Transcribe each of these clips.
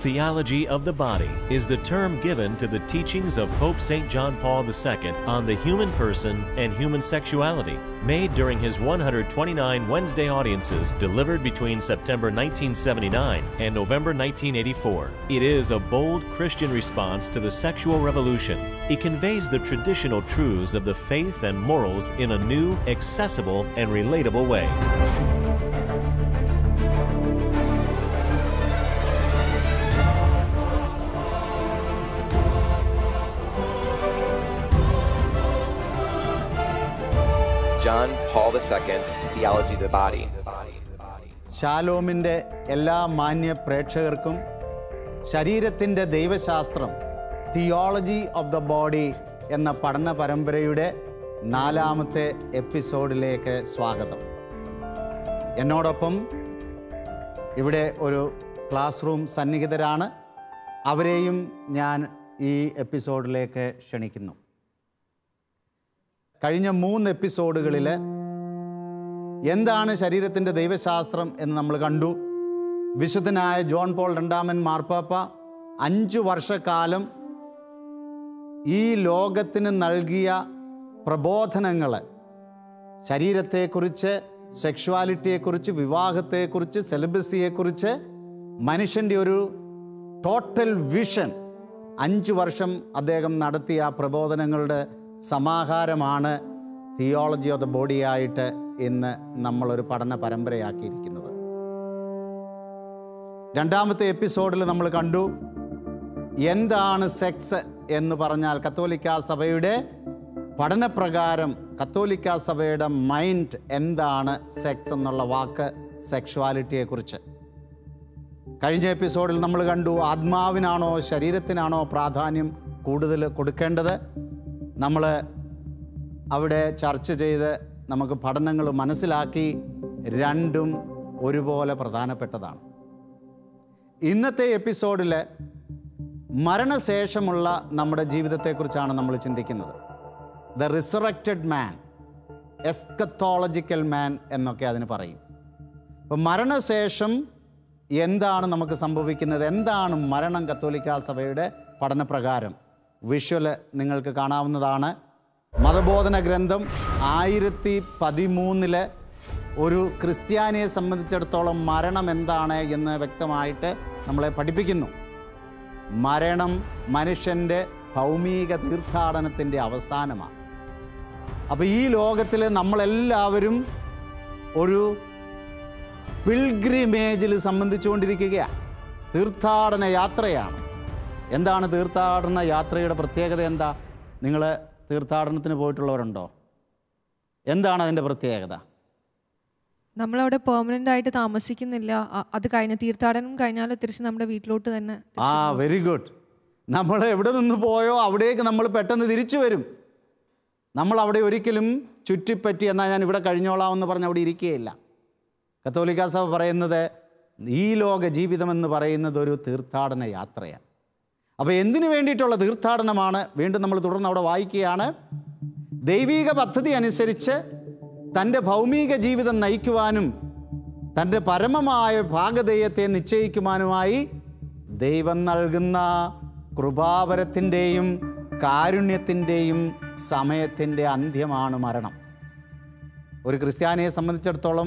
Theology of the body is the term given to the teachings of Pope St. John Paul II on the human person and human sexuality, made during his 129 Wednesday audiences delivered between September 1979 and November 1984. It is a bold Christian response to the sexual revolution. It conveys the traditional truths of the faith and morals in a new, accessible, and relatable way. John Paul II's Theology of the Body. ഷാലോമിൻ്റെ എല്ലാ മാന്യ പ്രേക്ഷകർക്കും ശരീരത്തിൻ്റെ ദൈവശാസ്ത്രം theology of the body എന്ന പഠന പരമ്പരയുടെ നാലാമത്തെ എപ്പിസോഡിലേക്ക് സ്വാഗതം എന്നോടൊപ്പം ഇവിടെ ഒരു ക്ലാസ് റൂം സന്നിഹിതരാണ് അവരെയും ഞാൻ ഈ എപ്പിസോഡിലേക്ക് ക്ഷണിക്കുന്നു കഴിഞ്ഞ മൂന്ന് എപ്പിസോഡുകളിൽ എന്താണ് ശരീരത്തിൻ്റെ ദൈവശാസ്ത്രം എന്ന് നമ്മൾ കണ്ടു വിശുദ്ധനായ ജോൺ പോൾ രണ്ടാമൻ മാർപ്പാപ്പ അഞ്ചു വർഷക്കാലം ഈ ലോകത്തിന് നൽകിയ പ്രബോധനങ്ങൾ ശരീരത്തെക്കുറിച്ച് സെക്ഷുവാലിറ്റിയെക്കുറിച്ച് വിവാഹത്തെക്കുറിച്ച് സെലിബസിയെക്കുറിച്ച് മനുഷ്യൻ്റെ ഒരു ടോട്ടൽ വിഷൻ അഞ്ചു വർഷം അദ്ദേഹം നടത്തിയ ആ പ്രബോധനങ്ങളുടെ സമാഹാരമാണ് തിയോളജി ഓഫ് ദ ബോഡിയായിട്ട് ഇന്ന് നമ്മളൊരു പഠന പരമ്പരയാക്കിയിരിക്കുന്നത് രണ്ടാമത്തെ എപ്പിസോഡിൽ നമ്മൾ കണ്ടു എന്താണ് സെക്സ് എന്ന് പറഞ്ഞാൽ കത്തോലിക്ക സഭയുടെ പഠനപ്രകാരം കത്തോലിക്ക സഭയുടെ മൈൻഡ് എന്താണ് സെക്സ് എന്നുള്ള വാക്ക് സെക്ഷുവാലിറ്റിയെക്കുറിച്ച് കഴിഞ്ഞ എപ്പിസോഡിൽ നമ്മൾ കണ്ടു ആത്മാവിനാണോ ശരീരത്തിനാണോ പ്രാധാന്യം കൂടുതൽ കൊടുക്കേണ്ടത് നമ്മൾ അവിടെ ചർച്ച ചെയ്ത് നമുക്ക് പഠനങ്ങൾ മനസ്സിലാക്കി രണ്ടും ഒരുപോലെ പ്രധാനപ്പെട്ടതാണ് ഇന്നത്തെ എപ്പിസോഡിൽ മരണശേഷമുള്ള നമ്മുടെ ജീവിതത്തെക്കുറിച്ചാണ് നമ്മൾ ചിന്തിക്കുന്നത് ദ റിസറക്റ്റഡ് മാൻ എസ്കത്തോളജിക്കൽ മാൻ എന്നൊക്കെ അതിന് പറയും അപ്പം മരണശേഷം എന്താണ് നമുക്ക് സംഭവിക്കുന്നത് എന്താണ് മരണം കത്തോലിക്ക സഭയുടെ പഠനപ്രകാരം വിഷ്വൽ നിങ്ങൾക്ക് കാണാവുന്നതാണ് മതബോധന ഗ്രന്ഥം ആയിരത്തി പതിമൂന്നില് ഒരു ക്രിസ്ത്യാനിയെ സംബന്ധിച്ചിടത്തോളം മരണം എന്താണ് എന്ന് വ്യക്തമായിട്ട് നമ്മളെ പഠിപ്പിക്കുന്നു മരണം മനുഷ്യൻ്റെ ഭൗമിക തീർത്ഥാടനത്തിൻ്റെ അവസാനമാണ് അപ്പോൾ ഈ ലോകത്തിൽ നമ്മളെല്ലാവരും ഒരു പിൽഗ്രിമേജിൽ സംബന്ധിച്ചുകൊണ്ടിരിക്കുകയാണ് തീർത്ഥാടന യാത്രയാണ് എന്താണ് തീർത്ഥാടന യാത്രയുടെ പ്രത്യേകത എന്താ നിങ്ങൾ തീർത്ഥാടനത്തിന് പോയിട്ടുള്ളവരുണ്ടോ എന്താണ് അതിൻ്റെ പ്രത്യേകത നമ്മളവിടെ പെർമനന്റ് ആയിട്ട് താമസിക്കുന്നില്ല അ- അത് കഴിഞ്ഞ തീർത്ഥാടനം കഴിഞ്ഞാൽ തിരിച്ച് നമ്മുടെ വീട്ടിലോട്ട് തന്നെ ആ വെരി ഗുഡ് നമ്മൾ എവിടെ നിന്ന് പോയോ അവിടേക്ക് നമ്മൾ പെട്ടെന്ന് തിരിച്ചു വരും നമ്മൾ അവിടെ ഒരിക്കലും ചുറ്റിപ്പറ്റി എന്നാൽ ഞാൻ ഇവിടെ കഴിഞ്ഞോളാം എന്ന് പറഞ്ഞ് അവിടെ ഇരിക്കുകയില്ല കത്തോലിക്ക സഭ പറയുന്നത് ഈ ലോക ജീവിതമെന്ന് പറയുന്നത് ഒരു തീർത്ഥാടന യാത്രയാണ് അപ്പോൾ എന്തിനു വേണ്ടിയിട്ടുള്ള തീർത്ഥാടനമാണ് വീണ്ടും നമ്മൾ തുടർന്ന് അവിടെ വായിക്കുകയാണ് ദൈവീക പദ്ധതി അനുസരിച്ച് തൻ്റെ ഭൗമിക ജീവിതം നയിക്കുവാനും തൻ്റെ പരമമായ ഭാഗധേയത്തെ നിശ്ചയിക്കുവാനുമായി ദൈവം നൽകുന്ന കൃപാവരത്തിൻ്റെയും കാരുണ്യത്തിൻ്റെയും സമയത്തിൻ്റെ അന്ത്യമാണ് മരണം ഒരു ക്രിസ്ത്യാനിയെ സംബന്ധിച്ചിടത്തോളം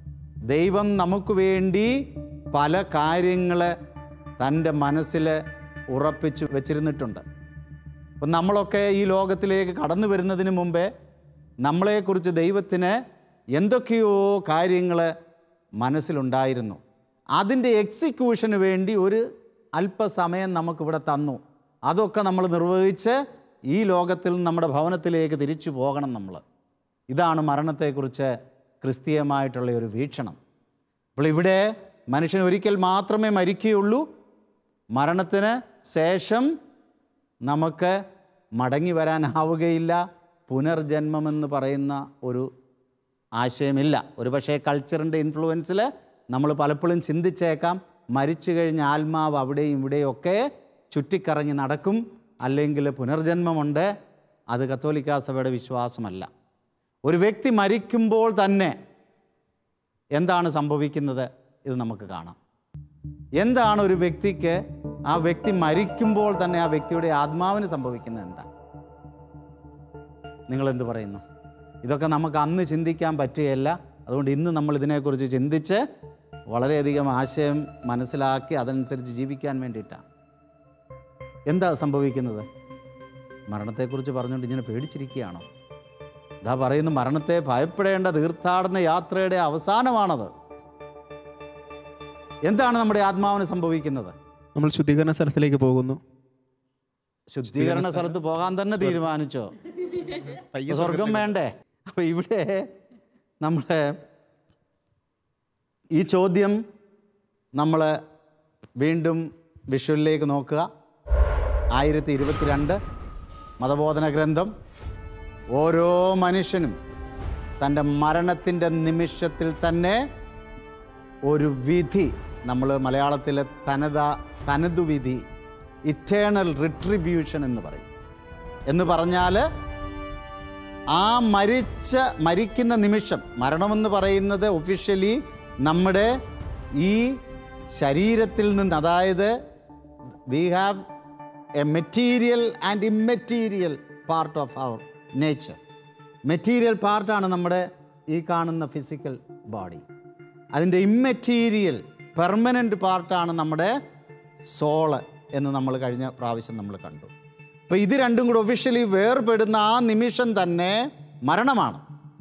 ദൈവം നമുക്ക് വേണ്ടി പല കാര്യങ്ങൾ തൻ്റെ മനസ്സിൽ ഉറപ്പിച്ചു വെച്ചിരുന്നിട്ടുണ്ട് അപ്പം നമ്മളൊക്കെ ഈ ലോകത്തിലേക്ക് കടന്നു വരുന്നതിന് മുമ്പേ നമ്മളെക്കുറിച്ച് ദൈവത്തിന് എന്തൊക്കെയോ കാര്യങ്ങൾ മനസ്സിലുണ്ടായിരുന്നു അതിൻ്റെ എക്സിക്യൂഷന് വേണ്ടി ഒരു അല്പസമയം നമുക്കിവിടെ തന്നു അതൊക്കെ നമ്മൾ നിർവഹിച്ച് ഈ ലോകത്തിൽ നിന്ന് നമ്മുടെ ഭവനത്തിലേക്ക് തിരിച്ചു പോകണം നമ്മൾ ഇതാണ് മരണത്തെക്കുറിച്ച് ക്രിസ്തീയമായിട്ടുള്ള ഒരു വീക്ഷണം അപ്പോൾ ഇവിടെ മനുഷ്യൻ ഒരിക്കൽ മാത്രമേ മരിക്കുകയുള്ളൂ മരണത്തിന് ശേഷം നമുക്ക് മടങ്ങി വരാനാവുകയില്ല പുനർജന്മമെന്ന് പറയുന്ന ഒരു ആശയമില്ല ഒരു പക്ഷേ കൾച്ചറിൻ്റെ ഇൻഫ്ലുവൻസിൽ നമ്മൾ പലപ്പോഴും ചിന്തിച്ചേക്കാം മരിച്ചു കഴിഞ്ഞ ആത്മാവ് അവിടെയും ഇവിടെയൊക്കെ ചുറ്റിക്കറങ്ങി നടക്കും അല്ലെങ്കിൽ പുനർജന്മമുണ്ട് അത് കത്തോലിക്ക സഭയുടെ വിശ്വാസമല്ല ഒരു വ്യക്തി മരിക്കുമ്പോൾ തന്നെ എന്താണ് സംഭവിക്കുന്നത് ഇത് നമുക്ക് കാണാം എന്താണ് ഒരു വ്യക്തിക്ക് ആ വ്യക്തി മരിക്കുമ്പോൾ തന്നെ ആ വ്യക്തിയുടെ ആത്മാവിന് സംഭവിക്കുന്നത് എന്താ നിങ്ങൾ എന്ത് പറയുന്നു ഇതൊക്കെ നമുക്ക് അന്ന് ചിന്തിക്കാൻ പറ്റുകയില്ല അതുകൊണ്ട് ഇന്ന് നമ്മൾ ഇതിനെക്കുറിച്ച് ചിന്തിച്ച് വളരെയധികം ആശയം മനസ്സിലാക്കി അതനുസരിച്ച് ജീവിക്കാൻ വേണ്ടിയിട്ടാണ് എന്താ സംഭവിക്കുന്നത് മരണത്തെക്കുറിച്ച് പറഞ്ഞുകൊണ്ട് ഇങ്ങനെ പേടിച്ചിരിക്കുകയാണോ ഇതാ പറയുന്നു മരണത്തെ ഭയപ്പെടേണ്ട തീർത്ഥാടന യാത്രയുടെ അവസാനമാണത് എന്താണ് നമ്മുടെ ആത്മാവിന് സംഭവിക്കുന്നത് നമ്മൾ ശുദ്ധീകരണ സ്ഥലത്തിലേക്ക് പോകുന്നു ശുദ്ധീകരണ സ്ഥലത്ത് പോകാൻ തന്നെ തീരുമാനിച്ചോ പയ്യെ സ്വർഗം വേണ്ടേ അപ്പൊ ഇവിടെ നമ്മളെ ഈ ചോദ്യം നമ്മൾ വീണ്ടും വിഷ്വലിലേക്ക് നോക്കുക ആയിരത്തി ഇരുപത്തിരണ്ട് മതബോധന ഗ്രന്ഥം ഓരോ മനുഷ്യനും തൻ്റെ മരണത്തിൻ്റെ നിമിഷത്തിൽ തന്നെ ഒരു വിധി നമ്മൾ മലയാളത്തിലെ തനത തനതു വിധി ഇറ്റേണൽ റിട്രിബ്യൂഷൻ എന്ന് പറയും എന്ന് പറഞ്ഞാൽ ആ മരിച്ച മരിക്കുന്ന നിമിഷം മരണമെന്ന് പറയുന്നത് ഒഫീഷ്യലി നമ്മുടെ ഈ ശരീരത്തിൽ നിന്ന് അതായത് we have a material and immaterial part of our nature material പാർട്ടാണ് നമ്മുടെ ഈ കാണുന്ന ഫിസിക്കൽ ബോഡി അതിൻ്റെ ഇമ്മെറ്റീരിയൽ പെർമനൻ്റ് പാർട്ടാണ് നമ്മുടെ സോള് എന്ന് നമ്മൾ കഴിഞ്ഞ പ്രാവശ്യം നമ്മൾ കണ്ടു അപ്പോൾ ഇത് രണ്ടും കൂടെ ഒഫീഷ്യലി വേർപെടുന്ന ആ നിമിഷം തന്നെ മരണമാണ്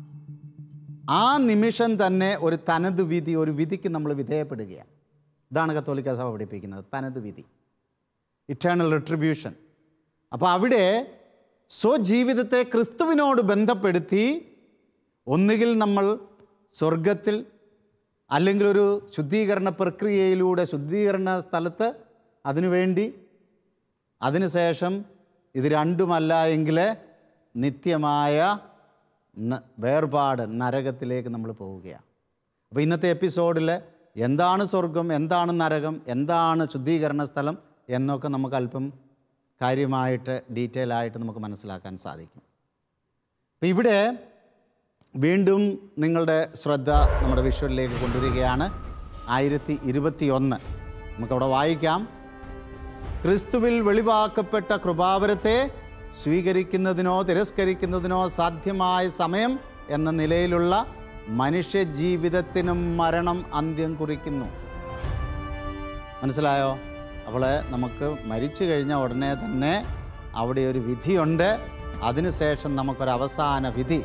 ആ നിമിഷം തന്നെ ഒരു തനത് വിധി ഒരു വിധിക്ക് നമ്മൾ വിധേയപ്പെടുകയാണ് ഇതാണ് കത്തോലിക്ക സഭ പഠിപ്പിക്കുന്നത് തനത് വിധി ഇറ്റേണൽ റിട്രിബ്യൂഷൻ അപ്പോൾ അവിടെ സ്വജീവിതത്തെ ക്രിസ്തുവിനോട് ബന്ധപ്പെടുത്തി ഒന്നുകിൽ നമ്മൾ സ്വർഗത്തിൽ അല്ലെങ്കിൽ ഒരു ശുദ്ധീകരണ പ്രക്രിയയിലൂടെ ശുദ്ധീകരണ സ്ഥലത്ത് അതിനുവേണ്ടി അതിനുശേഷം ഇത് രണ്ടുമല്ല എങ്കിൽ നിത്യമായ ന- വേർപാട് നരകത്തിലേക്ക് നമ്മൾ പോവുകയാണ് അപ്പോൾ ഇന്നത്തെ എപ്പിസോഡിൽ എന്താണ് സ്വർഗം എന്താണ് നരകം എന്താണ് ശുദ്ധീകരണ സ്ഥലം എന്നൊക്കെ നമുക്ക് അല്പം കാര്യമായിട്ട് ഡീറ്റെയിൽ ആയിട്ട് നമുക്ക് മനസ്സിലാക്കാൻ സാധിക്കും അപ്പം ഇവിടെ വീണ്ടും നിങ്ങളുടെ ശ്രദ്ധ നമ്മുടെ വിഷ്വലിലേക്ക് കൊണ്ടുവരികയാണ് ആയിരത്തി ഇരുപത്തി ഒന്ന് നമുക്കവിടെ വായിക്കാം ക്രിസ്തുവിൽ വെളിവാക്കപ്പെട്ട കൃപാവരത്തെ സ്വീകരിക്കുന്നതിനോ തിരസ്കരിക്കുന്നതിനോ സാധ്യമായ സമയം എന്ന നിലയിലുള്ള മനുഷ്യ ജീവിതത്തിനും മരണം അന്ത്യം കുറിക്കുന്നു മനസ്സിലായോ അപ്പോൾ നമുക്ക് മരിച്ചു കഴിഞ്ഞ ഉടനെ തന്നെ അവിടെ ഒരു വിധിയുണ്ട് അതിനുശേഷം നമുക്കൊരു അവസാന വിധി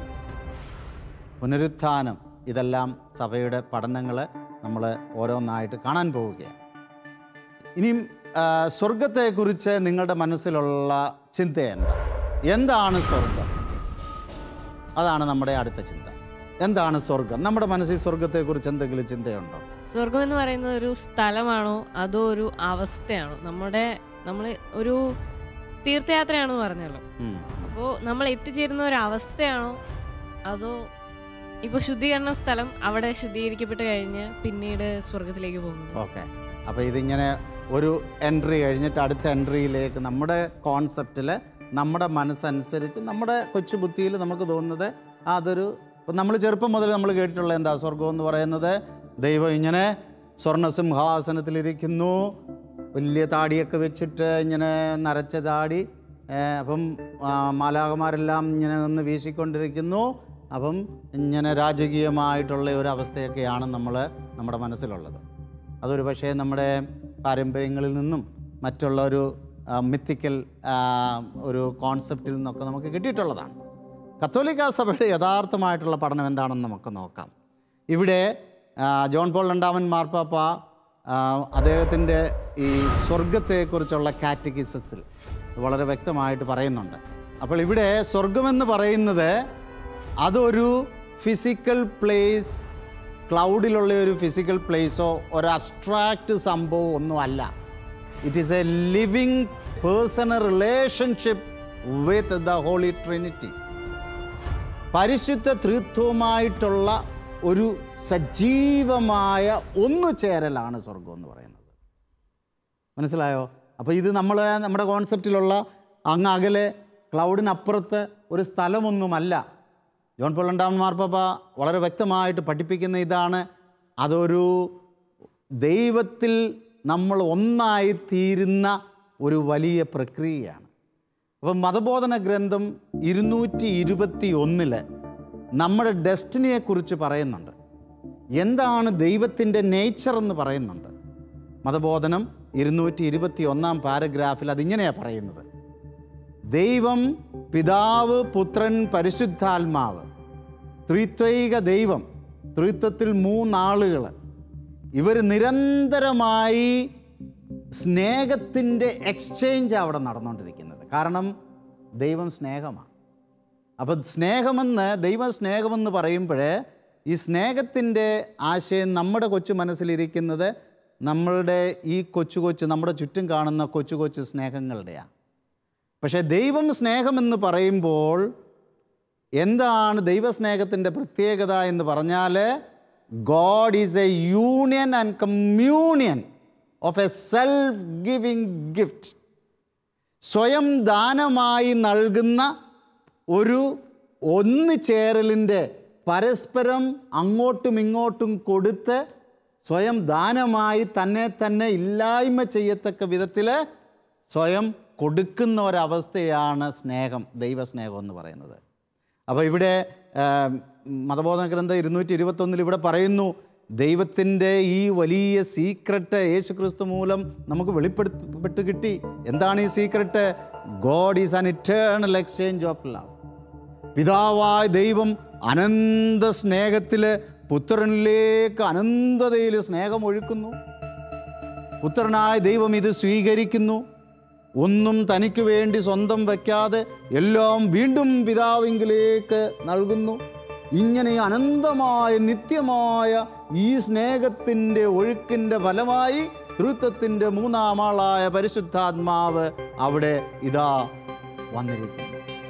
പുനരുത്ഥാനം ഇതെല്ലാം സഭയുടെ പഠനങ്ങൾ നമ്മൾ ഓരോന്നായിട്ട് കാണാൻ പോവുകയാണ് ഇനിയും ആ, സ്വർഗത്തെക്കുറിച്ച് നിങ്ങളുടെ മനസ്സിലുള്ള ചിന്തയുണ്ട് എന്താണ് സ്വർഗം അതാണ് നമ്മുടെ അടുത്ത ചിന്ത എന്താണ് സ്വർഗം നമ്മുടെ മനസ്സിൽ സ്വർഗത്തെക്കുറിച്ച് എന്തെങ്കിലും ചിന്തയുണ്ടോ സ്വർഗം എന്ന് പറയുന്നത് ഒരു സ്ഥലമാണോ അതോ ഒരു അവസ്ഥയാണോ നമ്മുടെ നമ്മൾ ഒരു തീർത്ഥയാത്രയാണെന്ന് പറഞ്ഞല്ലോ ഉം. അപ്പോൾ നമ്മൾ എത്തിച്ചേരുന്ന ഒരു അവസ്ഥയാണോ അതോ ഇപ്പോൾ ശുദ്ധീകരണ സ്ഥലം അവിടെ ശുദ്ധീകരിക്കപ്പെട്ട് കഴിഞ്ഞ് പിന്നീട് സ്വർഗത്തിലേക്ക് പോകുന്നു ഓക്കെ അപ്പോൾ ഇതിങ്ങനെ ഒരു എൻട്രി കഴിഞ്ഞിട്ട് അടുത്ത എൻട്രിയിലേക്ക് നമ്മുടെ കോൺസെപ്റ്റിൽ നമ്മുടെ മനസ്സനുസരിച്ച് നമ്മുടെ കൊച്ചു ബുദ്ധിയിൽ നമുക്ക് തോന്നുന്നത് ആ, അതൊരു ഇപ്പം നമ്മൾ ചെറുപ്പം മുതൽ നമ്മൾ കേട്ടിട്ടുള്ള എന്താ സ്വർഗം എന്ന് പറയുന്നത് ദൈവം ഇങ്ങനെ സ്വർണ്ണ സിംഹാസനത്തിലിരിക്കുന്നു വലിയ താടിയൊക്കെ വെച്ചിട്ട് ഇങ്ങനെ നരച്ച താടി ഏ, അപ്പം ആ, മാലാകമാരെല്ലാം ഇങ്ങനെ നിന്ന് വീശിക്കൊണ്ടിരിക്കുന്നു അപ്പം ഇങ്ങനെ രാജകീയമായിട്ടുള്ള ഒരു അവസ്ഥയൊക്കെയാണ് നമ്മൾ നമ്മുടെ മനസ്സിലുള്ളത് അതൊരു പക്ഷേ നമ്മുടെ പാരമ്പര്യങ്ങളിൽ നിന്നും മറ്റുള്ള ഒരു മിത്തിക്കൽ ഒരു കോൺസെപ്റ്റിൽ നിന്നൊക്കെ നമുക്ക് കിട്ടിയിട്ടുള്ളതാണ് കത്തോലിക്ക സഭയുടെ യഥാർത്ഥമായിട്ടുള്ള പഠനം എന്താണെന്ന് നമുക്ക് നോക്കാം ഇവിടെ ആ, ജോൺ പോൾ രണ്ടാമൻ മാർപ്പാപ്പ ആ, അദ്ദേഹത്തിൻ്റെ ഈ സ്വർഗത്തെക്കുറിച്ചുള്ള കാറ്റഗിസസിൽ വളരെ വ്യക്തമായിട്ട് പറയുന്നുണ്ട് അപ്പോൾ ഇവിടെ സ്വർഗമെന്ന് പറയുന്നത് അതൊരു ഫിസിക്കൽ പ്ലേസ് ക്ലൗഡിലുള്ള ഒരു ഫിസിക്കൽ പ്ലേസോ ഒരു അബ്സ്ട്രാക്റ്റ് സംഭവം ഒന്നുമല്ല it is a living personal relationship with the Holy Trinity പരിശുദ്ധ ത്രിത്വമായിട്ടുള്ള ഒരു സജീവമായ ഒന്നുചേരലാണ് സ്വർഗം എന്ന് പറയുന്നത് മനസ്സിലായോ അപ്പോൾ ഇത് നമ്മൾ നമ്മുടെ കോൺസെപ്റ്റിലുള്ള അങ്ങ് അകലെ ക്ലൗഡിനപ്പുറത്ത് ഒരു സ്ഥലമൊന്നുമല്ല ജോൺ പോൾ രണ്ടാമൻ മാർപ്പാപ്പ വളരെ വ്യക്തമായിട്ട് പഠിപ്പിക്കുന്ന ഇതാണ് അതൊരു ദൈവത്തിൽ നമ്മൾ ഒന്നായി തീരുന്ന ഒരു വലിയ പ്രക്രിയയാണ് അപ്പം മതബോധന ഗ്രന്ഥം ഇരുന്നൂറ്റി ഇരുപത്തി ഒന്നില് നമ്മുടെ ഡെസ്റ്റിനിയെക്കുറിച്ച് പറയുന്നുണ്ട് എന്താണ് ദൈവത്തിൻ്റെ നേച്ചർ എന്ന് പറയുന്നുണ്ട് മതബോധനം ഇരുന്നൂറ്റി ഇരുപത്തി ഒന്നാം പാരഗ്രാഫിൽ അതിങ്ങനെയാണ് പറയുന്നത് ദൈവം പിതാവ് പുത്രൻ പരിശുദ്ധാത്മാവ് ത്രിത്വൈക ദൈവം ത്രിത്വത്തിൽ മൂന്നാളുകൾ ഇവർ നിരന്തരമായി സ്നേഹത്തിൻ്റെ എക്സ്ചേഞ്ച് അവിടെ നടന്നുകൊണ്ടിരിക്കുന്നത് കാരണം ദൈവം സ്നേഹമാണ് അപ്പം സ്നേഹമെന്ന് ദൈവ സ്നേഹമെന്ന് പറയുമ്പോൾ ഈ സ്നേഹത്തിൻ്റെ ആശയം നമ്മുടെ കൊച്ചു മനസ്സിലിരിക്കുന്നത് നമ്മളുടെ ഈ കൊച്ചു കൊച്ചു നമ്മുടെ ചുറ്റും കാണുന്ന കൊച്ചു കൊച്ചു സ്നേഹങ്ങളുടെയാണ് പക്ഷേ ദൈവം സ്നേഹമെന്ന് പറയുമ്പോൾ എന്താണ് ദൈവസ്നേഹത്തിൻ്റെ പ്രത്യേകത എന്ന് പറഞ്ഞാൽ God is a union and communion of a self giving gift സ്വയം ദാനമായി നൽകുന്ന ഒരു ഒന്ന് ചേരലിൻ്റെ പരസ്പരം അങ്ങോട്ടും ഇങ്ങോട്ടും കൊടുത്ത് സ്വയം ദാനമായി തന്നെ തന്നെ ഇല്ലായ്മ ചെയ്യത്തക്ക വിധത്തിൽ സ്വയം കൊടുക്കുന്ന ഒരവസ്ഥയാണ് സ്നേഹം ദൈവസ്നേഹം എന്ന് പറയുന്നത് അപ്പോൾ ഇവിടെ ആ, മതബോധന ഗ്രന്ഥം ഇരുന്നൂറ്റി ഇരുപത്തൊന്നിൽ ഇവിടെ പറയുന്നു ദൈവത്തിൻ്റെ ഈ വലിയ സീക്രട്ട് യേശുക്രിസ്തു മൂലം നമുക്ക് വെളിപ്പെടുത്തപ്പെട്ട് കിട്ടി എന്താണ് ഈ secret God is an eternal exchange of love പിതാവായ ദൈവം അനന്ത സ്നേഹത്തിൽ പുത്രനിലേക്ക് അനന്തതയിൽ സ്നേഹം ഒഴുക്കുന്നു പുത്രനായ ദൈവം ഇത് സ്വീകരിക്കുന്നു ഒന്നും തനിക്ക് വേണ്ടി സ്വന്തം വയ്ക്കാതെ എല്ലാം വീണ്ടും പിതാവിങ്കിലേക്ക് നൽകുന്നു ഇങ്ങനെ അനന്തമായ നിത്യമായ ഈ സ്നേഹത്തിൻ്റെ ഒഴുക്കിൻ്റെ ഫലമായി തൃത്വത്തിൻ്റെ മൂന്നാം ആളായ പരിശുദ്ധാത്മാവ് അവിടെ ഇതാ വന്നിരിക്കുന്നു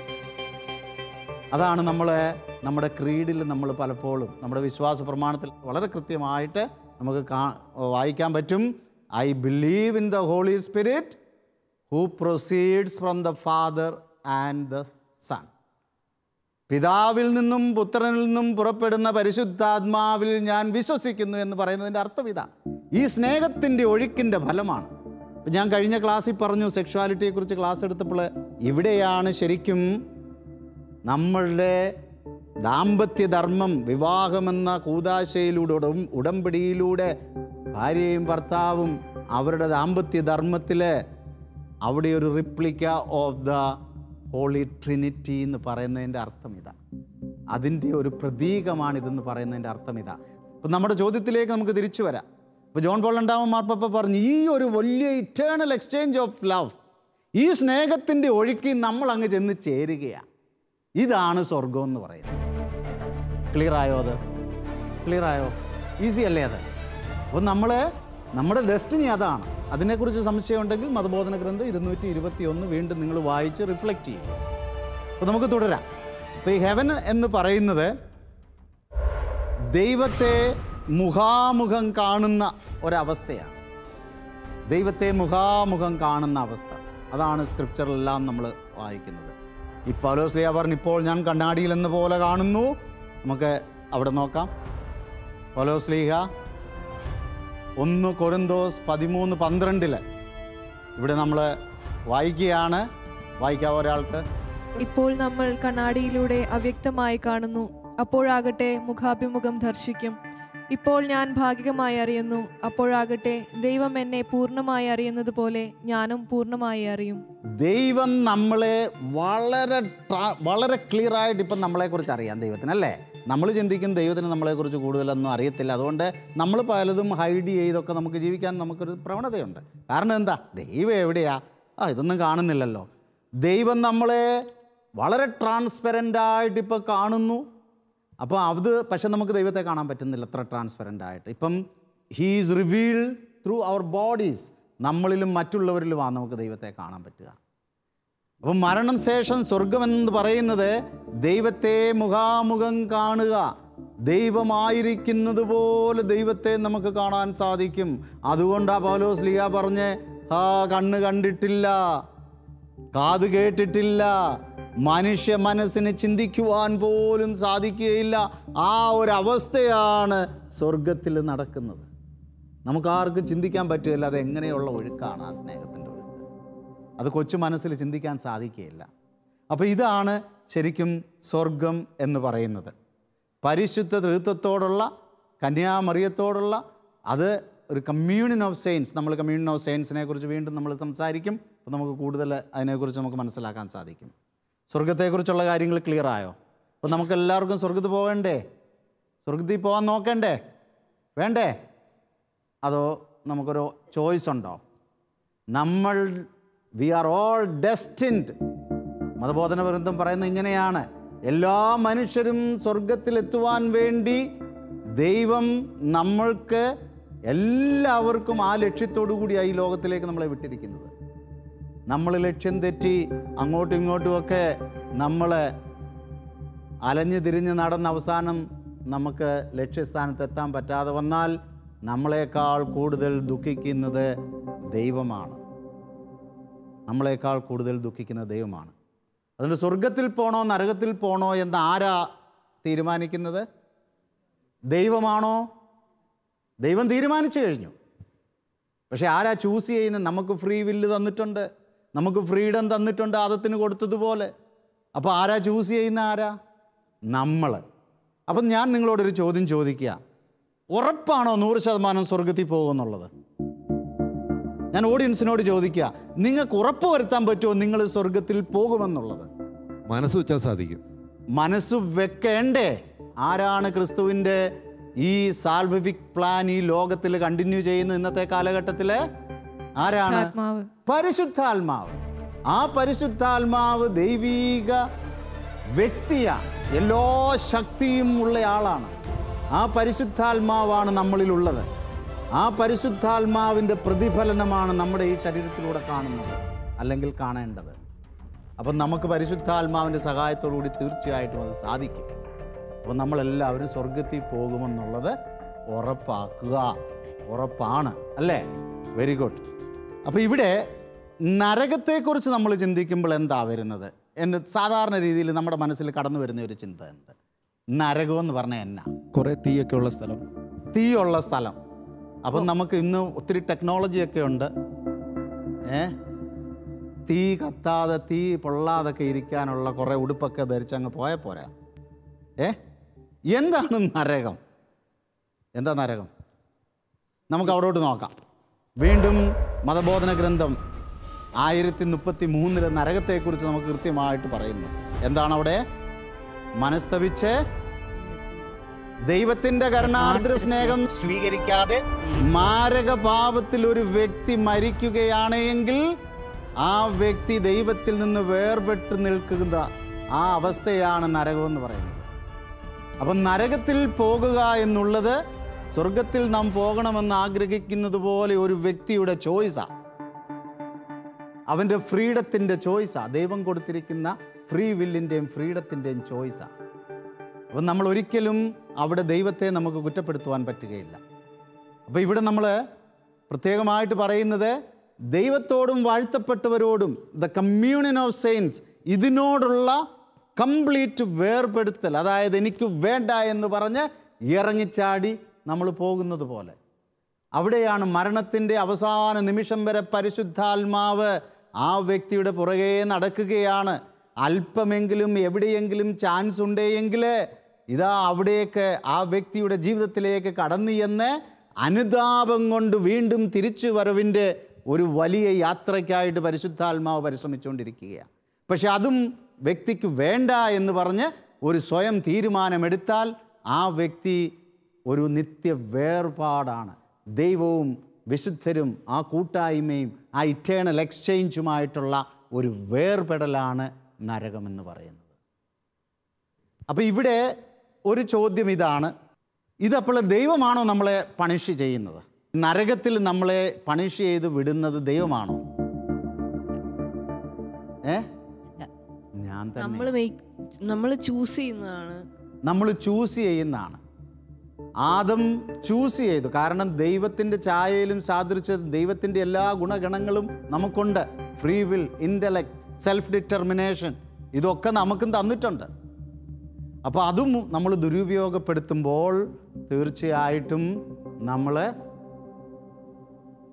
അതാണ് നമ്മളെ നമ്മുടെ ക്രീഡിൽ നമ്മൾ പലപ്പോഴും നമ്മുടെ വിശ്വാസ പ്രമാണത്തിൽ വളരെ കൃത്യമായിട്ട് നമുക്ക് കാ വായിക്കാൻ പറ്റും I believe in the Holy Spirit who proceeds from the Father and the Son പിതാവിൽ നിന്നും പുത്രനിൽ നിന്നും പുറപ്പെടുന്ന പരിശുദ്ധാത്മാവിൽ ഞാൻ വിശ്വസിക്കുന്നു എന്ന് പറയുന്നതിൻ്റെ അർത്ഥം ഇതാ ഈ സ്നേഹത്തിൻ്റെ ഒഴുക്കിൻ്റെ ഫലമാണ് ഇപ്പം ഞാൻ കഴിഞ്ഞ ക്ലാസ്സിൽ പറഞ്ഞു സെക്ഷുവാലിറ്റിയെക്കുറിച്ച് ക്ലാസ് എടുത്തപ്പോൾ ഇവിടെയാണ് ശരിക്കും നമ്മളുടെ ദാമ്പത്യധർമ്മം വിവാഹമെന്ന കൂതാശയിലൂടെ ഉടം ഉടമ്പടിയിലൂടെ ഭാര്യയും ഭർത്താവും അവരുടെ ദാമ്പത്യധർമ്മത്തിൽ അവിടെ ഒരു replica of the Holy Trinity എന്ന് പറയുന്നതിൻ്റെ അർത്ഥം ഇതാ അതിൻ്റെ ഒരു പ്രതീകമാണിതെന്ന് പറയുന്നതിൻ്റെ അർത്ഥം ഇതാ അപ്പം നമ്മുടെ ചോദ്യത്തിലേക്ക് നമുക്ക് തിരിച്ചു വരാം ഇപ്പോൾ ജോൺ പോൾ രണ്ടാമൻ മാർപ്പപ്പ പറഞ്ഞു ഈ ഒരു വലിയ ഇറ്റേണൽ എക്സ്ചേഞ്ച് ഓഫ് ലവ് ഈ സ്നേഹത്തിൻ്റെ ഒഴുക്കി നമ്മൾ അങ്ങ് ചെന്ന് ചേരുകയാണ് ഇതാണ് സ്വർഗം എന്ന് പറയുന്നത് ക്ലിയർ ആയോ അത് ക്ലിയർ ആയോ ഈസി അല്ലേ അത് അപ്പോൾ നമ്മൾ നമ്മുടെ ഡെസ്റ്റിനി അതാണ് അതിനെക്കുറിച്ച് സംശയമുണ്ടെങ്കിൽ മതബോധന ഗ്രന്ഥം ഇരുന്നൂറ്റി ഇരുപത്തി ഒന്ന് വീണ്ടും നിങ്ങൾ വായിച്ച് റിഫ്ലക്റ്റ് ചെയ്യും അപ്പോൾ നമുക്ക് തുടരാം അപ്പോൾ ഈ ഹെവൻ എന്ന് പറയുന്നത് ദൈവത്തെ മുഖാമുഖം കാണുന്ന ഒരവസ്ഥയാണ് ദൈവത്തെ മുഖാമുഖം കാണുന്ന അവസ്ഥ അതാണ് സ്ക്രിപ്ചറിലെല്ലാം നമ്മൾ വായിക്കുന്നത് ഈ പൗലോസ്ലിയ പറഞ്ഞു ഇപ്പോൾ ഞാൻ കണ്ണാടിയിൽ എന്ന പോലെ കാണുന്നു നമുക്ക് അവിടെ നോക്കാം പൗലോസ്ലീഹ ഒന്ന് കൊരിന്തോസ് പതിമൂന്ന് പന്ത്രണ്ടില് ഇവിടെ നമ്മൾ വായിക്കുകയാണ് വായിക്കാം ഒരാൾക്ക് ഇപ്പോൾ നമ്മൾ കണ്ണാടിയിലൂടെ അവ്യക്തമായി കാണുന്നു അപ്പോഴാകട്ടെ മുഖാഭിമുഖം ദർശിക്കും ഇപ്പോൾ ഞാൻ ഭാഗികമായി അറിയുന്നു അപ്പോഴാകട്ടെ ദൈവം എന്നെ പൂർണ്ണമായി അറിയുന്നത് പോലെ ഞാനും പൂർണ്ണമായി അറിയും ദൈവം നമ്മളെ വളരെ ട്രാ- വളരെ ക്ലിയർ ആയിട്ട് ഇപ്പം നമ്മളെക്കുറിച്ച് അറിയാം ദൈവത്തിനല്ലേ നമ്മൾ ചിന്തിക്കും ദൈവത്തിന് നമ്മളെക്കുറിച്ച് കൂടുതലൊന്നും അറിയത്തില്ല അതുകൊണ്ട് നമ്മൾ പലതും ഹൈഡ് ചെയ്തൊക്കെ നമുക്ക് ജീവിക്കാൻ നമുക്കൊരു പ്രവണതയുണ്ട് കാരണം എന്താ ദൈവം എവിടെയാ ആ ഇതൊന്നും കാണുന്നില്ലല്ലോ ദൈവം നമ്മളെ വളരെ ട്രാൻസ്പെറൻ്റ് ആയിട്ട് ഇപ്പോൾ കാണുന്നു അപ്പോൾ അത് പക്ഷെ നമുക്ക് ദൈവത്തെ കാണാൻ പറ്റുന്നില്ല അത്ര ട്രാൻസ്പെറൻ്റ് ആയിട്ട് ഇപ്പം he's reveal through our bodies നമ്മളിലും മറ്റുള്ളവരിലുമാണ് നമുക്ക് ദൈവത്തെ കാണാൻ പറ്റുക അപ്പം മരണം ശേഷം സ്വർഗമെന്ന് പറയുന്നത് ദൈവത്തെ മുഖാമുഖം കാണുക ദൈവമായിരിക്കുന്നത് പോലെ ദൈവത്തെ നമുക്ക് കാണാൻ സാധിക്കും അതുകൊണ്ടാണ് പൗലോസ് ലിയ പറഞ്ഞ് ആ കണ്ണ് കണ്ടിട്ടില്ല കാത് കേട്ടിട്ടില്ല മനുഷ്യ മനസ്സിന് ചിന്തിക്കുവാൻ പോലും സാധിക്കുകയില്ല ആ ഒരു അവസ്ഥയാണ് സ്വർഗത്തിൽ നടക്കുന്നത് നമുക്ക് ആർക്കും ചിന്തിക്കാൻ പറ്റുകയില്ല അത് എങ്ങനെയുള്ള ഒഴുക്കാണ് ആ സ്നേഹത്തിൻ്റെ ഒഴുക്ക് അത് കൊച്ചു മനസ്സിൽ ചിന്തിക്കാൻ സാധിക്കുകയില്ല അപ്പോൾ ഇതാണ് ശരിക്കും സ്വർഗം എന്ന് പറയുന്നത് പരിശുദ്ധ തൃത്വത്തോടുള്ള കന്യാമറിയത്തോടുള്ള അത് ഒരു കമ്മ്യൂണിയൻ ഓഫ് സെയിൻസ് നമ്മൾ കമ്മ്യൂണിയൻ ഓഫ് സെയിൻസിനെ കുറിച്ച് വീണ്ടും നമ്മൾ സംസാരിക്കും അപ്പോൾ നമുക്ക് കൂടുതൽ അതിനെക്കുറിച്ച് നമുക്ക് മനസ്സിലാക്കാൻ സാധിക്കും സ്വർഗത്തെക്കുറിച്ചുള്ള കാര്യങ്ങൾ ക്ലിയർ ആയോ അപ്പോൾ നമുക്ക് എല്ലാവർക്കും സ്വർഗത്തിൽ പോകണ്ടേ സ്വർഗത്തിൽ പോകാൻ നോക്കണ്ടേ വേണ്ടേ അതോ നമുക്കൊരു ചോയ്സ് ഉണ്ടോ നമ്മൾ വി ആർ ഓൾ ഡെസ്റ്റിൻഡ് മതബോധന വൃന്ദം പറയുന്നത് ഇങ്ങനെയാണ് എല്ലാ മനുഷ്യരും സ്വർഗത്തിലെത്തുവാൻ വേണ്ടി ദൈവം നമ്മൾക്ക് എല്ലാവർക്കും ആ ലക്ഷ്യത്തോടു കൂടിയാണ് ഈ ലോകത്തിലേക്ക് നമ്മളെ വിട്ടിരിക്കുന്നത് നമ്മൾ ലക്ഷ്യം തെറ്റി അങ്ങോട്ടും ഇങ്ങോട്ടുമൊക്കെ നമ്മൾ അലഞ്ഞു തിരിഞ്ഞ് നടന്ന അവസാനം നമുക്ക് ലക്ഷ്യസ്ഥാനത്ത് എത്താൻ പറ്റാതെ വന്നാൽ നമ്മളെക്കാൾ കൂടുതൽ ദുഃഖിക്കുന്നത് ദൈവമാണ് നമ്മളെക്കാൾ കൂടുതൽ ദുഃഖിക്കുന്ന ദൈവമാണ് അതുകൊണ്ട് സ്വർഗത്തിൽ പോണോ നരകത്തിൽ പോണോ എന്ന് ആരാ തീരുമാനിക്കുന്നത് ദൈവമാണോ ദൈവം തീരുമാനിച്ചു കഴിഞ്ഞു പക്ഷേ ആരാ ചൂസ് ചെയ്യുന്നത് നമുക്ക് ഫ്രീ വില്ല് തന്നിട്ടുണ്ട് നമുക്ക് ഫ്രീഡം തന്നിട്ടുണ്ട് ആദത്തിന് കൊടുത്തതുപോലെ അപ്പോൾ ആരാ ചൂസ് ചെയ്യുന്ന ആരാ നമ്മൾ അപ്പം ഞാൻ നിങ്ങളോടൊരു ചോദ്യം ചോദിക്കുക ഉറപ്പാണോ നൂറ് ശതമാനം സ്വർഗത്തിൽ പോകുമെന്നുള്ളത് ഞാൻ ഓഡിയൻസിനോട് ചോദിക്കുക നിങ്ങൾക്ക് ഉറപ്പ് വരുത്താൻ പറ്റുമോ നിങ്ങൾ സ്വർഗത്തിൽ പോകുമെന്നുള്ളത് മനസ്സ് വെച്ചാൽ സാധിക്കും മനസ്സ് വെക്കേണ്ടേ ആരാണ് ക്രിസ്തുവിൻ്റെ ഈ സാൽവിഫിക് പ്ലാൻ ഈ ലോകത്തിൽ കണ്ടിന്യൂ ചെയ്യുന്ന ഇന്നത്തെ കാലഘട്ടത്തിൽ ആരാണ് ആത്മാവ് പരിശുദ്ധാത്മാവ് ആ പരിശുദ്ധാത്മാവ് ദൈവീക വ്യക്തിയാണ് എല്ലാ ശക്തിയും ഉള്ള ആളാണ് ആ പരിശുദ്ധാത്മാവാണ് നമ്മളിലുള്ളത് ആ പരിശുദ്ധാത്മാവിൻ്റെ പ്രതിഫലനമാണ് നമ്മുടെ ഈ ശരീരത്തിലൂടെ കാണുന്നത് അല്ലെങ്കിൽ കാണേണ്ടത് അപ്പം നമുക്ക് പരിശുദ്ധാത്മാവിൻ്റെ സഹായത്തോടു കൂടി തീർച്ചയായിട്ടും അത് സാധിക്കും അപ്പോൾ നമ്മളെല്ലാവരും സ്വർഗത്തിൽ പോകുമെന്നുള്ളത് ഉറപ്പാക്കുക ഉറപ്പാണ് അല്ലേ വെരി ഗുഡ് അപ്പോൾ ഇവിടെ നരകത്തെക്കുറിച്ച് നമ്മൾ ചിന്തിക്കുമ്പോൾ എന്താ വരുന്നത് എന്ന് സാധാരണ രീതിയിൽ നമ്മുടെ മനസ്സിൽ കടന്നു വരുന്ന ഒരു ചിന്ത ഉണ്ട് നരകം എന്ന് പറഞ്ഞാൽ എന്നാ കുറേ തീയൊക്കെ ഉള്ള സ്ഥലം തീയുള്ള സ്ഥലം അപ്പം നമുക്ക് ഇന്ന് ഒത്തിരി ടെക്നോളജിയൊക്കെ ഉണ്ട് ഏ തീ കത്താതെ തീ പൊള്ളാതൊക്കെ ഇരിക്കാനുള്ള കുറേ ഉടുപ്പൊക്കെ ധരിച്ച് അങ്ങ് പോയാൽ പോരാ ഏ എന്താണ് നരകം എന്താ നരകം നമുക്ക് അവിടോട്ട് നോക്കാം വീണ്ടും മതബോധന ഗ്രന്ഥം ആയിരത്തി മുപ്പത്തി മൂന്നിലെ നരകത്തെക്കുറിച്ച് നമുക്ക് കൃത്യമായിട്ട് പറയുന്നു എന്താണ് അവിടെ മനസ്തവിച്ച് ദൈവത്തിന്റെ കരുണാർദ്ര സ്നേഹം സ്വീകരിക്കാതെ മാരക പാപത്തിൽ ഒരു വ്യക്തി മരിക്കുകയാണ് എങ്കിൽ ആ വ്യക്തി ദൈവത്തിൽ നിന്ന് വേർപെട്ട് നിൽക്കുന്ന ആ അവസ്ഥയാണ് നരകം എന്ന് പറയുന്നത് അപ്പം നരകത്തിൽ പോകുക എന്നുള്ളത് സ്വർഗത്തിൽ നാം പോകണമെന്ന് ആഗ്രഹിക്കുന്നത് പോലെ ഒരു വ്യക്തിയുടെ ചോയ്സാണ് അവൻ്റെ ഫ്രീഡത്തിൻ്റെ ചോയ്സാണ് ദൈവം കൊടുത്തിരിക്കുന്ന ഫ്രീ വില്ലിൻ്റെയും ഫ്രീഡത്തിൻ്റെയും ചോയ്സാണ് അപ്പം നമ്മൾ ഒരിക്കലും അവിടെ ദൈവത്തെ നമുക്ക് കുറ്റപ്പെടുത്തുവാൻ പറ്റുകയില്ല അപ്പോൾ ഇവിടെ നമ്മൾ പ്രത്യേകമായിട്ട് പറയുന്നത് ദൈവത്തോടും വാഴ്ത്തപ്പെട്ടവരോടും ദ കമ്മ്യൂണിയൻ ഓഫ് സെയിൻസ് ഇതിനോടുള്ള കംപ്ലീറ്റ് വേർപെടുത്തൽ അതായത് എനിക്ക് വേണ്ട എന്ന് പറഞ്ഞ് ഇറങ്ങിച്ചാടി നമ്മൾ പോകുന്നത് പോലെ അവിടെയാണ് മരണത്തിൻ്റെ അവസാന നിമിഷം വരെ പരിശുദ്ധാത്മാവ് ആ വ്യക്തിയുടെ പുറകെ നടക്കുകയാണ് അല്പമെങ്കിലും എവിടെയെങ്കിലും ചാൻസ് ഉണ്ടെങ്കിൽ ഇതാ അവിടേക്ക് ആ വ്യക്തിയുടെ ജീവിതത്തിലേക്ക് കടന്നു എന്ന് അനുതാപം കൊണ്ട് വീണ്ടും തിരിച്ചു വരവിൻ്റെ ഒരു വലിയ യാത്രയ്ക്കായിട്ട് പരിശുദ്ധാത്മാവ് പരിശ്രമിച്ചുകൊണ്ടിരിക്കുകയാണ് പക്ഷെ അതും വ്യക്തിക്ക് വേണ്ട എന്ന് പറഞ്ഞ് ഒരു സ്വയം തീരുമാനമെടുത്താൽ ആ വ്യക്തി ഒരു നിത്യ വേർപാടാണ് ദൈവവും വിശുദ്ധരും ആ കൂട്ടായ്മയും ആ ഇറ്റേണൽ എക്സ്ചേഞ്ചുമായിട്ടുള്ള ഒരു വേർപെടലാണ് നരകമെന്ന് പറയുന്നത് അപ്പോൾ ഇവിടെ ഒരു ചോദ്യം ഇതാണ് ഇതപ്പോൾ ദൈവമാണോ നമ്മളെ പണിഷ് ചെയ്യുന്നത് നരകത്തിൽ നമ്മളെ പണിഷ് ചെയ്ത് വിടുന്നത് ദൈവമാണോ ഏ ഞാൻ തന്നെ നമ്മൾ നമ്മൾ ചൂസ് ചെയ്യുന്നതാണ് നമ്മൾ ചൂസ് ചെയ്യുന്നതാണ് ആദം ചൂസ് ചെയ്തു കാരണം ദൈവത്തിൻ്റെ ഛായയിലും സാദൃശ്യത ദൈവത്തിൻ്റെ എല്ലാ ഗുണഗണങ്ങളും നമുക്കുണ്ട് free will intellect self determination ഇതൊക്കെ നമുക്കും തന്നിട്ടുണ്ട് അപ്പോൾ അതും നമ്മൾ ദുരുപയോഗപ്പെടുത്തുമ്പോൾ തീർച്ചയായിട്ടും നമ്മൾ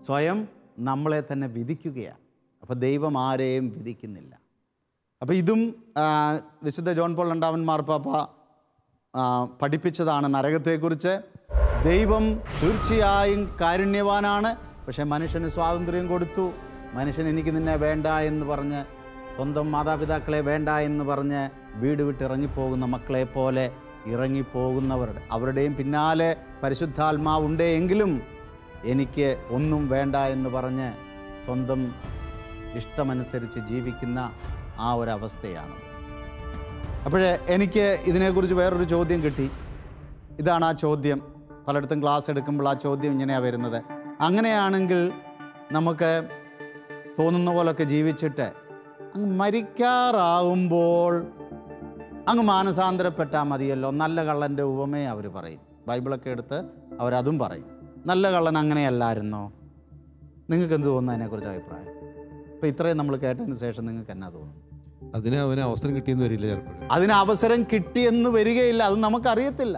സ്വയം നമ്മളെ തന്നെ വിധിക്കുകയാണ് അപ്പോൾ ദൈവം ആരെയും വിധിക്കുന്നില്ല അപ്പോൾ ഇതും ആ, വിശുദ്ധ ജോൺ പോൾ രണ്ടാമൻ മാർപ്പാപ്പ ആ, പഠിപ്പിച്ചതാണ് നരകത്തെക്കുറിച്ച് ദൈവം തീർച്ചയായും കാരുണ്യവാനാണ് പക്ഷേ മനുഷ്യന് സ്വാതന്ത്ര്യം കൊടുത്തു മനുഷ്യൻ എനിക്ക് നിന്നെ വേണ്ട എന്ന് പറഞ്ഞ് സ്വന്തം മാതാപിതാക്കളെ വേണ്ട എന്ന് പറഞ്ഞ് വീട് വിട്ട് ഇറങ്ങിപ്പോകുന്ന മക്കളെ പോലെ ഇറങ്ങിപ്പോകുന്നവരുടെ അവരുടെയും പിന്നാലെ പരിശുദ്ധാത്മാവുണ്ടേ എങ്കിലും എനിക്ക് ഒന്നും വേണ്ട എന്ന് പറഞ്ഞ് സ്വന്തം ഇഷ്ടമനുസരിച്ച് ജീവിക്കുന്ന ആ ഒരവസ്ഥയാണ് അപ്പോഴേ എനിക്ക് ഇതിനെക്കുറിച്ച് വേറൊരു ചോദ്യം കിട്ടി ഇതാണ് ആ ചോദ്യം പലയിടത്തും ക്ലാസ് എടുക്കുമ്പോൾ ആ ചോദ്യം ഇങ്ങനെയാണ് വരുന്നത് അങ്ങനെയാണെങ്കിൽ നമുക്ക് തോന്നുന്ന പോലൊക്കെ ജീവിച്ചിട്ട് അങ്ങ് മരിക്കാറാവുമ്പോൾ അങ്ങ് മാനസാന്തരപ്പെട്ടാൽ മതിയല്ലോ നല്ല കള്ളൻ്റെ ഉപമയെ അവർ പറയും ബൈബിളൊക്കെ എടുത്ത് അവരതും പറയും നല്ല കള്ളൻ അങ്ങനെയല്ലായിരുന്നോ നിങ്ങൾക്ക് എന്ത് തോന്നുന്നു അതിനെക്കുറിച്ച് അഭിപ്രായം ഇപ്പോൾ ഇത്രയും നമ്മൾ കേട്ടതിന് ശേഷം നിങ്ങൾക്ക് എന്നാ തോന്നുന്നു അതിന് അവന് അവസരം കിട്ടിയെന്ന് വരില്ല ചിലപ്പോഴും അതിന് അവസരം കിട്ടിയെന്ന് വരികയില്ല അത് നമുക്കറിയത്തില്ല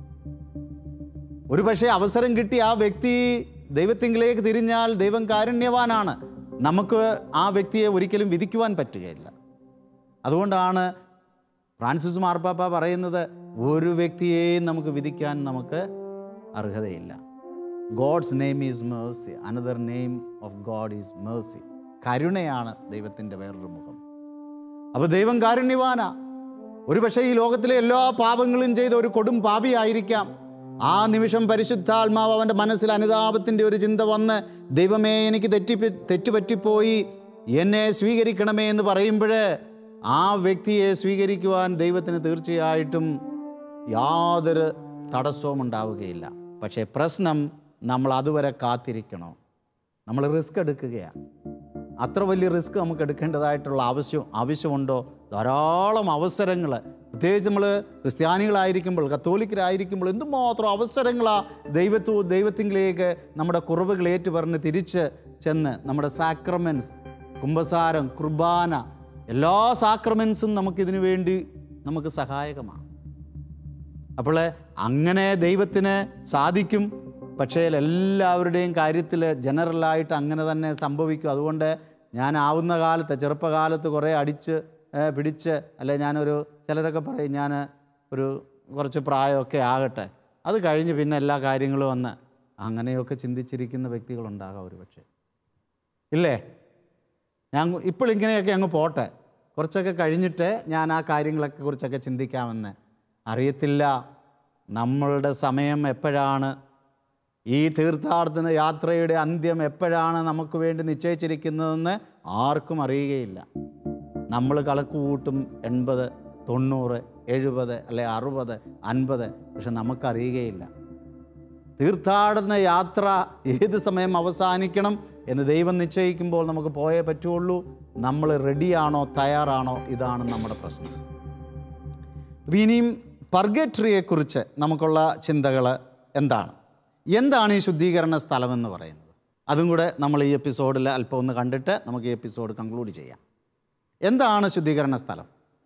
ഒരു പക്ഷേ അവസരം കിട്ടി ആ വ്യക്തി ദൈവത്തിങ്കിലേക്ക് തിരിഞ്ഞാൽ ദൈവം കാരുണ്യവാനാണ് നമുക്ക് ആ വ്യക്തിയെ ഒരിക്കലും വിധിക്കുവാൻ പറ്റുകയില്ല അതുകൊണ്ടാണ് ഫ്രാൻസിസ് മാർപ്പാപ്പ പറയുന്നത് ഒരു വ്യക്തിയെയും നമുക്ക് വിധിക്കാൻ നമുക്ക് അർഹതയില്ല God's name is mercy another name of God is mercy കരുണയാണ് ദൈവത്തിൻ്റെ വേറൊരു മുഖം അപ്പോൾ ദൈവം കാരുണ്യവാനാ ഒരുപക്ഷെ ഈ ലോകത്തിലെ എല്ലാ പാപങ്ങളും ചെയ്ത ഒരു കൊടും പാപിയായിരിക്കാം ആ നിമിഷം പരിശുദ്ധാത്മാവ് അവൻ്റെ മനസ്സിൽ അനുതാപത്തിൻ്റെ ഒരു ചിന്ത വന്ന് ദൈവമേ എനിക്ക് തെറ്റി തെറ്റുപറ്റിപ്പോയി എന്നെ സ്വീകരിക്കണമേ എന്ന് പറയുമ്പോൾ ആ വ്യക്തിയെ സ്വീകരിക്കുവാൻ ദൈവത്തിന് തീർച്ചയായിട്ടും യാതൊരു തടസ്സവും ഉണ്ടാവുകയില്ല പക്ഷേ പ്രശ്നം നമ്മൾ അതുവരെ കാത്തിരിക്കണോ നമ്മൾ റിസ്ക് എടുക്കുകയാണ് അത്ര വലിയ റിസ്ക് നമുക്ക് എടുക്കേണ്ടതായിട്ടുള്ള ആവശ്യം ആവശ്യമുണ്ടോ ധാരാളം അവസരങ്ങൾ പ്രത്യേകിച്ച് നമ്മൾ ക്രിസ്ത്യാനികളായിരിക്കുമ്പോൾ കത്തോലിക്കരായിരിക്കുമ്പോൾ എന്തുമാത്രം അവസരങ്ങളാ ദൈവത്വ ദൈവത്തിങ്കിലേക്ക് നമ്മുടെ കുറവുകൾ ഏറ്റുപറഞ്ഞ് തിരിച്ച് ചെന്ന് നമ്മുടെ സാക്രമെൻസ് കുംഭസാരം കുർബാന എല്ലാ സാക്രമെൻസും നമുക്കിതിനു വേണ്ടി നമുക്ക് സഹായകമാണ് അപ്പോൾ അങ്ങനെ ദൈവത്തിന് സാധിക്കും പക്ഷേ എല്ലാവരുടെയും കാര്യത്തിൽ ജനറലായിട്ട് അങ്ങനെ തന്നെ സംഭവിക്കും അതുകൊണ്ട് ഞാൻ ആവുന്ന കാലത്ത് ചെറുപ്പകാലത്ത് കുറേ അടിച്ച് ഏ, പിടിച്ച് അല്ലെ ഞാനൊരു ചിലരൊക്കെ പറയും ഞാൻ ഒരു കുറച്ച് പ്രായമൊക്കെ ആകട്ടെ അത് കഴിഞ്ഞ് പിന്നെ എല്ലാ കാര്യങ്ങളും വന്ന് അങ്ങനെയൊക്കെ ചിന്തിച്ചിരിക്കുന്ന വ്യക്തികളുണ്ടാകാം ഒരു പക്ഷേ ഇല്ലേ ഞാൻ ഇപ്പോൾ ഇങ്ങനെയൊക്കെ അങ്ങ് പോട്ടെ കുറച്ചൊക്കെ കഴിഞ്ഞിട്ട് ഞാൻ ആ കാര്യങ്ങളൊക്കെ കുറിച്ചൊക്കെ ചിന്തിക്കാമെന്ന് അറിയത്തില്ല നമ്മളുടെ സമയം എപ്പോഴാണ് ഈ തീർത്ഥാടന യാത്രയുടെ അന്ത്യം എപ്പോഴാണ് നമുക്ക് വേണ്ടി നിശ്ചയിച്ചിരിക്കുന്നതെന്ന് ആർക്കും അറിയുകയില്ല നമ്മൾ കണക്ക് കൂട്ടും എൺപത് തൊണ്ണൂറ് എഴുപത് അല്ലെ അറുപത് അൻപത് പക്ഷെ നമുക്കറിയുകയില്ല തീർത്ഥാടന യാത്ര ഏത് സമയം അവസാനിക്കണം എന്ന് ദൈവം നിശ്ചയിക്കുമ്പോൾ നമുക്ക് പോയേ പറ്റുള്ളൂ നമ്മൾ റെഡിയാണോ തയ്യാറാണോ ഇതാണ് നമ്മുടെ പ്രശ്നം അപ്പോൾ ഇനിയും പർഗട്രിയെക്കുറിച്ച് നമുക്കുള്ള ചിന്തകൾ എന്താണ് എന്താണ് ഈ ശുദ്ധീകരണ സ്ഥലമെന്ന് പറയുന്നത് അതും കൂടെ നമ്മൾ ഈ എപ്പിസോഡിൽ അല്പം ഒന്ന് കണ്ടിട്ട് നമുക്ക് ഈ എപ്പിസോഡ് കൺക്ലൂഡ് ചെയ്യാം എന്താണ് ശുദ്ധീകരണ സ്ഥലം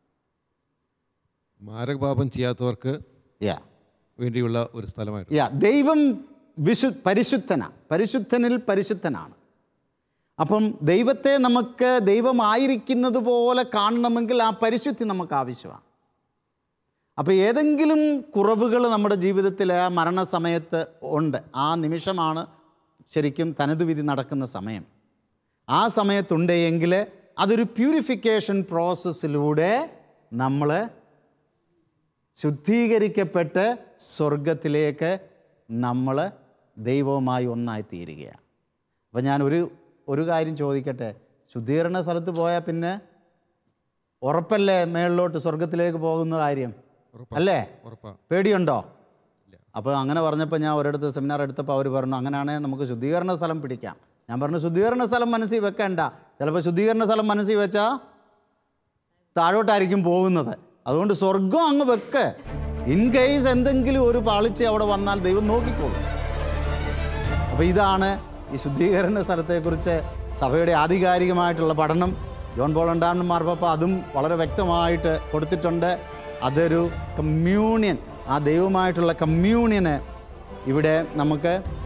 മാരകപാപം ചെയ്യാത്തവർക്ക് യാ വേണ്ടിയുള്ള ഒരു സ്ഥലമായിട്ട് യാ ദൈവം വിശു പരിശുദ്ധന പരിശുദ്ധനിൽ പരിശുദ്ധനാണ് അപ്പം ദൈവത്തെ നമുക്ക് ദൈവമായിരിക്കുന്നത് പോലെ കാണണമെങ്കിൽ ആ പരിശുദ്ധി നമുക്ക് ആവശ്യമാണ് അപ്പോൾ ഏതെങ്കിലും കുറവുകൾ നമ്മുടെ ജീവിതത്തിൽ ആ മരണസമയത്ത് ഉണ്ട് ആ നിമിഷമാണ് ശരിക്കും തനത് വിധി നടക്കുന്ന സമയം ആ സമയത്തുണ്ട് എങ്കിൽ അതൊരു പ്യൂരിഫിക്കേഷൻ പ്രോസസ്സിലൂടെ നമ്മൾ ശുദ്ധീകരിക്കപ്പെട്ട് സ്വർഗത്തിലേക്ക് നമ്മൾ ദൈവവുമായി ഒന്നായി തീരുകയാണ് അപ്പം ഞാൻ ഒരു ഒരു കാര്യം ചോദിക്കട്ടെ ശുദ്ധീകരണ സ്ഥലത്ത് പോയാൽ പിന്നെ ഉറപ്പല്ലേ മേളിലോട്ട് സ്വർഗത്തിലേക്ക് പോകുന്ന കാര്യം അല്ലേ ഉറപ്പാ പേടിയുണ്ടോ അപ്പോൾ അങ്ങനെ പറഞ്ഞപ്പോൾ ഞാൻ ഒരിടത്ത് സെമിനാർ എടുത്തപ്പോൾ അവർ പറഞ്ഞു അങ്ങനെയാണെങ്കിൽ നമുക്ക് ശുദ്ധീകരണ സ്ഥലം പിടിക്കാം ഞാൻ പറഞ്ഞു ശുദ്ധീകരണ സ്ഥലം മനസ്സിൽ വെക്കണ്ട ചിലപ്പോൾ ശുദ്ധീകരണ സ്ഥലം മനസ്സിൽ വെച്ചാൽ താഴോട്ടായിരിക്കും പോകുന്നത് അതുകൊണ്ട് സ്വർഗം അങ്ങ് വെക്ക് ഇൻ കേസ് എന്തെങ്കിലും ഒരു പാളിച്ച അവിടെ വന്നാൽ ദൈവം നോക്കിക്കോളും അപ്പോൾ ഇതാണ് ഈ ശുദ്ധീകരണ സ്ഥലത്തെക്കുറിച്ച് സഭയുടെ ആധികാരികമായിട്ടുള്ള പഠനം ജോൺ പോൾ രണ്ടാമൻ മാർപ്പാപ്പ അതും വളരെ വ്യക്തമായിട്ട് കൊടുത്തിട്ടുണ്ട് അതൊരു കമ്മ്യൂണിയൻ ആ ദൈവമായിട്ടുള്ള കമ്മ്യൂണിയന് ഇവിടെ നമുക്ക്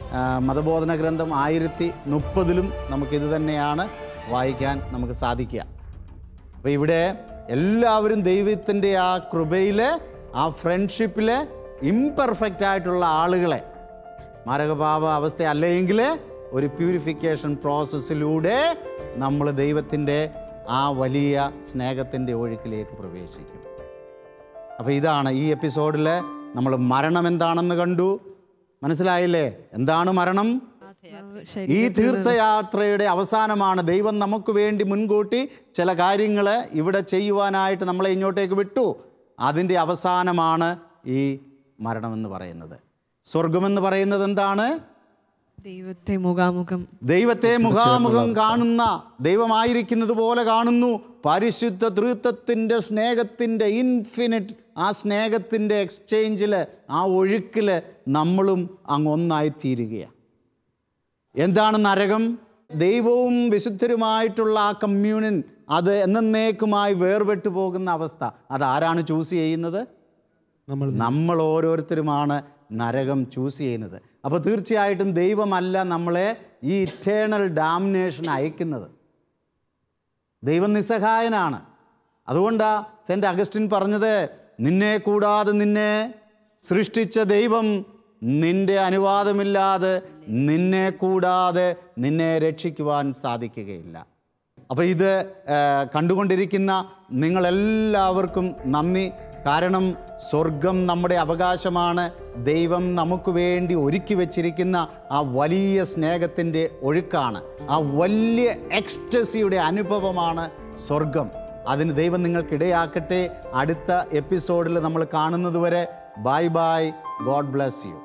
ആ, മതബോധന ഗ്രന്ഥം ആയിരത്തി മുപ്പതിലും നമുക്കിത് തന്നെയാണ് വായിക്കാൻ നമുക്ക് സാധിക്കുക അപ്പോൾ ഇവിടെ എല്ലാവരും ദൈവത്തിൻ്റെ ആ കൃപയിൽ ആ ഫ്രണ്ട്ഷിപ്പിൽ ഇംപെർഫെക്റ്റ് ആയിട്ടുള്ള ആളുകളെ മാരകപാപ അവസ്ഥ അല്ലെങ്കിൽ ഒരു പ്യൂരിഫിക്കേഷൻ പ്രോസസ്സിലൂടെ നമ്മൾ ദൈവത്തിൻ്റെ ആ വലിയ സ്നേഹത്തിൻ്റെ ഒഴുക്കിലേക്ക് പ്രവേശിക്കും അപ്പോൾ ഇതാണ് ഈ എപ്പിസോഡിൽ നമ്മൾ മരണം എന്താണെന്ന് കണ്ടു മനസ്സിലായില്ലേ എന്താണ് മരണം ഈ തീർത്ഥയാത്രയുടെ അവസാനമാണ് ദൈവം നമുക്ക് വേണ്ടി മുൻകൂട്ടി ചില കാര്യങ്ങൾ ഇവിടെ ചെയ്യുവാനായിട്ട് നമ്മളെ ഇങ്ങോട്ടേക്ക് വിട്ടു അതിൻ്റെ അവസാനമാണ് ഈ മരണമെന്ന് പറയുന്നത് സ്വർഗമെന്ന് പറയുന്നത് എന്താണ് ദൈവത്തെ മുഖാമുഖം ദൈവത്തെ മുഖാമുഖം കാണുന്ന ദൈവമായിരിക്കുന്നത് പോലെ കാണുന്നു പരിശുദ്ധ തൃത്വത്തിൻ്റെ സ്നേഹത്തിൻ്റെ ഇൻഫിനിറ്റ് ആ സ്നേഹത്തിൻ്റെ എക്സ്ചേഞ്ചിൽ ആ ഒഴുക്കിൽ നമ്മളും അങ്ങ് ഒന്നായിത്തീരുകയാണ് എന്താണ് നരകം ദൈവവും വിശുദ്ധരുമായിട്ടുള്ള ആ കമ്മ്യൂണിൻ അത് എന്നേക്കുമായി വേർപെട്ടു പോകുന്ന അവസ്ഥ അത് ആരാണ് ചൂസ് ചെയ്യുന്നത് നമ്മൾ നമ്മൾ ഓരോരുത്തരുമാണ് നരകം ചൂസ് ചെയ്യുന്നത് അപ്പോൾ തീർച്ചയായിട്ടും ദൈവമല്ല നമ്മളെ ഈ ഇറ്റേണൽ ഡാമിനേഷൻ അയക്കുന്നത് ദൈവം നിസ്സഹായനാണ് അതുകൊണ്ടാ സെൻറ്റ് അഗസ്റ്റിൻ പറഞ്ഞത് നിന്നെ കൂടാതെ നിന്നെ സൃഷ്ടിച്ച ദൈവം നിന്റെ അനുവാദമില്ലാതെ നിന്നെ കൂടാതെ നിന്നെ രക്ഷിക്കുവാൻ സാധിക്കുകയില്ല അപ്പോൾ ഇത് ആ, കണ്ടുകൊണ്ടിരിക്കുന്ന നിങ്ങളെല്ലാവർക്കും നന്ദി കാരണം സ്വർഗം നമ്മുടെ അവകാശമാണ് ദൈവം നമുക്ക് വേണ്ടി ഒരുക്കി വച്ചിരിക്കുന്ന ആ വലിയ സ്നേഹത്തിൻ്റെ ഒഴുക്കാണ് ആ വലിയ എക്സ്റ്റസിയുടെ അനുഭവമാണ് സ്വർഗം അതിന് ദൈവം നിങ്ങൾക്കിടയാക്കട്ടെ അടുത്ത എപ്പിസോഡിൽ നമ്മൾ കാണുന്നതുവരെ bye bye God bless you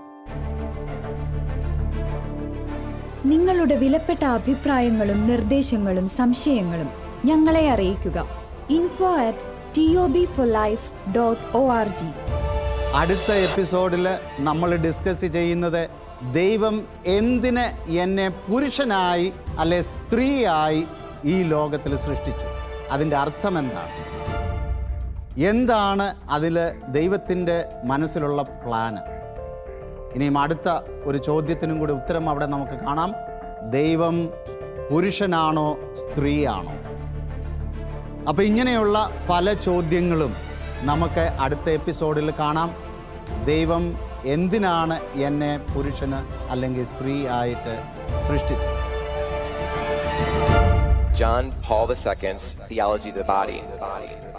നിങ്ങളുടെ വിലപ്പെട്ട അഭിപ്രായങ്ങളും നിർദ്ദേശങ്ങളും സംശയങ്ങളും ഞങ്ങളെ അറിയിക്കുക info at T O B four life dot O R G അടുത്ത എപ്പിസോഡിൽ നമ്മൾ ഡിസ്കസ് ചെയ്യുന്നത് ദൈവം എന്തിന് എന്നെ പുരുഷനായി അല്ലെ സ്ത്രീയായി ഈ ലോകത്തിൽ സൃഷ്ടിച്ചു അതിൻ്റെ അർത്ഥം എന്താണ് എന്താണ് അതിൽ ദൈവത്തിൻ്റെ മനസ്സിലുള്ള പ്ലാന് ഇനിയും അടുത്ത ഒരു ചോദ്യത്തിനും കൂടി ഉത്തരം അവിടെ നമുക്ക് കാണാം ദൈവം പുരുഷനാണോ സ്ത്രീയാണോ അപ്പോൾ ഇങ്ങനെയുള്ള പല ചോദ്യങ്ങളും നമുക്ക് അടുത്ത എപ്പിസോഡിൽ കാണാം ദൈവം എന്തിനാണ് എന്നെ പുരുഷന് അല്ലെങ്കിൽ സ്ത്രീ ആയിട്ട് സൃഷ്ടിച്ചത് John Paul II's Theology of the Body.